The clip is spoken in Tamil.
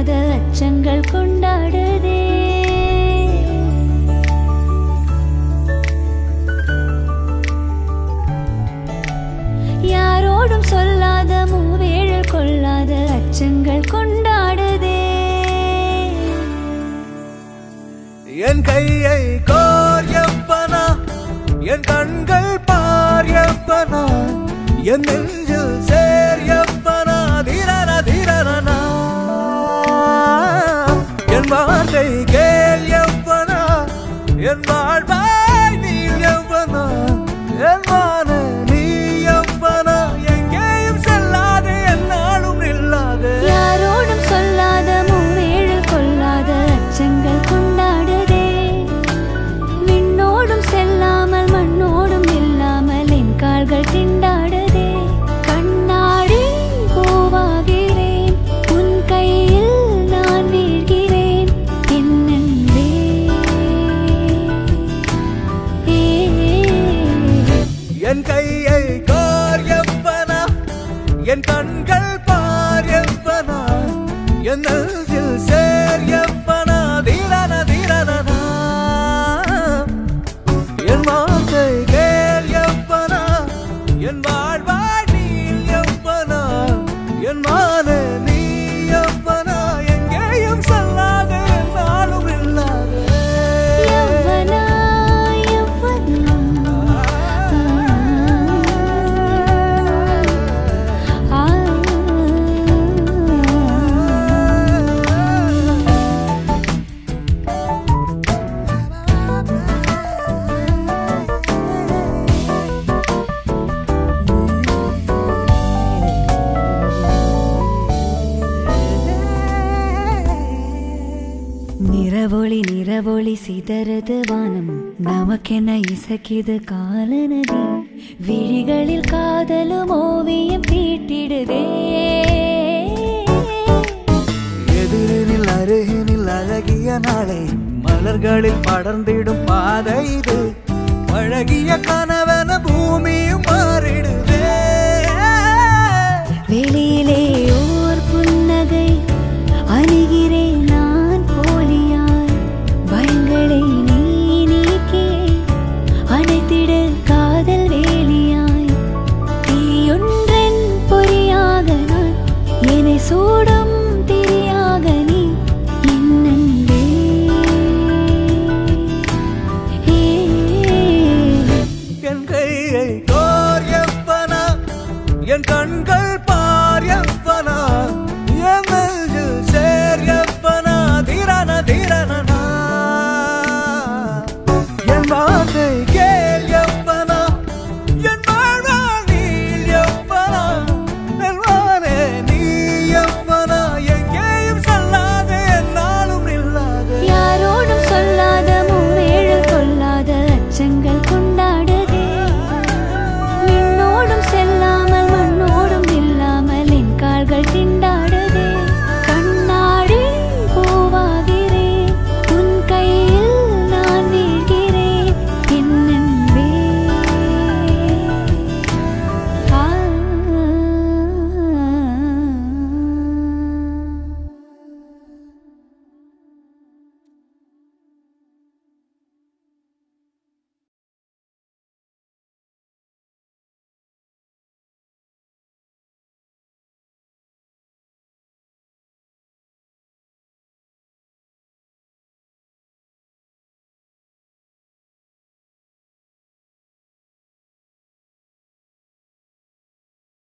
கொள்ளாத அச்சங்கள் கொண்டாடுதே யாரோடும் சொல்லாத மூவேழல் கொள்ளாத அச்சங்கள் கொண்டாடுதே என் கையை கோரியப்பனா என் கண்கள் பாரியப்பனா என் நெஞ்சில் சேரியப்பனா தீரன தீரனா என் வார்த்தை கேள்யப்பனா என் வாழ்வாய் நீயப்பனா என் மான நீயப்பனா எங்கேயும் செல்லாது என்னாலும் இல்லாது யாரோடும் சொல்லாத மூவேழல் கொள்ளாத அச்சங்கள் கொண்டாடுதே விண்ணோடும் செல்லாமல் மண்ணோடும் இல்லாமல் என் கால்கள் திண்டாடுதே கண்ணாடி பூவாகிறேன் உன் கையில் நான் வீழ்கிறேன் என் அன்பே. ஏ என் கையை கோரியப்பனா என் கண்கள் பாரியப்பனா என் நெஞ்சில் சேரியப்பனா தீரன தீரனா என் வார்த்தை கேள்யப்பனா என் வாழ்வாய் நீயப்பனா என் மான நீயப்பனா எங்கேயும் சொல்லாது நாளும் இல்லாது யவ்வனா, யவ்வனா. ஆ. நிறவொளி நிறவொளி சிதறது வானம் நமக்கென இசைக்குது காலநதி விழிகளில் காதலும் ஓவியம் தீட்டிடுதே எதிரினில் அருகினில் அழகிய நாளை மலர்களில் படர்ந்திடும் பாதை இது அழகிய கனவன பூமியும் மாறிடுதே வெளியிலே ஓர் புன்னகை அணுகிறேன் நான் போலியாய் பயங்களை நீ நீக்கி அணைத்திடு காதல் வேலியாய் தீயொன்றென் பொறியாக நான் என்னை சூடும் திரியாக நீ என் அன்பே. ஏ என் கையை கோரியப்பனா என் கண்கள் பாரியப்பனா